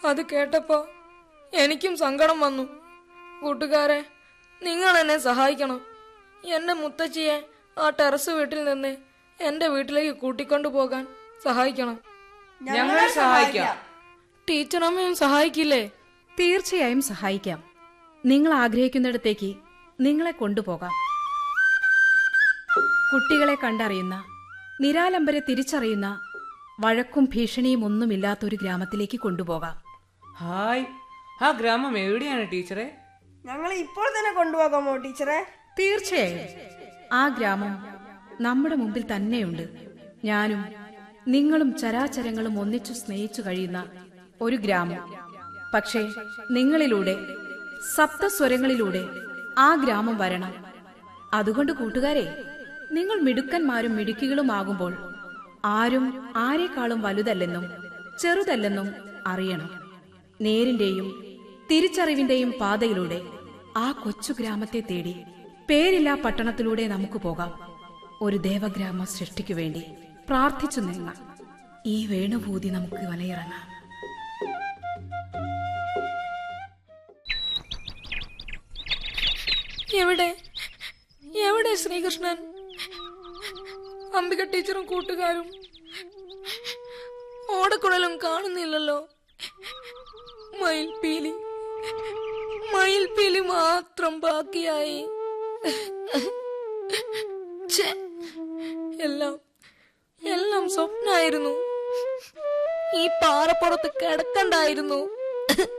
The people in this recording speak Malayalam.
അത് കേട്ടപ്പോ എനിക്കും സങ്കടം വന്നു കൂട്ടുകാരെ നിങ്ങൾ എന്നെ സഹായിക്കണം എന്റെ മുത്തച്ഛിയെ ആ ടെറസ് വീട്ടിൽ നിന്ന് എന്റെ വീട്ടിലേക്ക് കൂട്ടിക്കൊണ്ടു പോകാൻ സഹായിക്കണം ഞങ്ങൾ സഹായിക്കാം ടീച്ചറമ്മയും സഹായിക്കില്ലേ തീർച്ചയായും സഹായിക്കാം നിങ്ങൾ ആഗ്രഹിക്കുന്നിടത്തേക്ക് നിങ്ങളെ കൊണ്ടുപോകാം കുട്ടികളെ കണ്ടറിയുന്ന നിരാലംബരെ തിരിച്ചറിയുന്ന വഴക്കും ഭീഷണിയും ഒന്നുമില്ലാത്തൊരു ഗ്രാമത്തിലേക്ക് കൊണ്ടുപോകാം ഹായ് ആ ഗ്രാമം എവിടെയാണ് ടീച്ചറെ ഞങ്ങൾ ഇപ്പോൾ തന്നെ കൊണ്ടുപോകാമോ ടീച്ചറെ തീർച്ചയായും ആ ഗ്രാമം നമ്മുടെ മുമ്പിൽ തന്നെയുണ്ട് ഞാനും നിങ്ങളും ചരാചരങ്ങളും ഒന്നിച്ചു സ്നേഹിച്ചു കഴിയുന്ന ഒരു ഗ്രാമം പക്ഷേ നിങ്ങളിലൂടെ സപ്തസ്വരങ്ങളിലൂടെ ആ ഗ്രാമം വരണം അതുകൊണ്ട് കൂട്ടുകാരെ നിങ്ങൾ മിടുക്കന്മാരും മിടുക്കികളുമാകുമ്പോൾ ആരും ആരെക്കാളും വലുതല്ലെന്നും ചെറുതല്ലെന്നും അറിയണം നേരിന്റെയും തിരിച്ചറിവിന്റെയും പാതയിലൂടെ ആ കൊച്ചു ഗ്രാമത്തെ തേടി പേരില്ലാ പട്ടണത്തിലൂടെ നമുക്ക് പോകാം ഒരു ദേവഗ്രാമ സൃഷ്ടിക്കു വേണ്ടി പ്രാർത്ഥിച്ചു നീങ്ങാം ഈ വേണുഭൂതി നമുക്ക് വലയിറങ്ങാം എവിടെ എവിടെ ശ്രീകൃഷ്ണൻ അംബിക ടീച്ചറും കൂട്ടുകാരും ഓടക്കുഴലും കാണുന്നില്ലല്ലോ മയിൽപീലി മയിൽപീലി മാത്രം ബാക്കിയായി ഛെ, എല്ലാം എല്ലാം സ്വപ്നായിരുന്നു ഈ പാറപ്പുറത്ത് കിടക്കണ്ടായിരുന്നു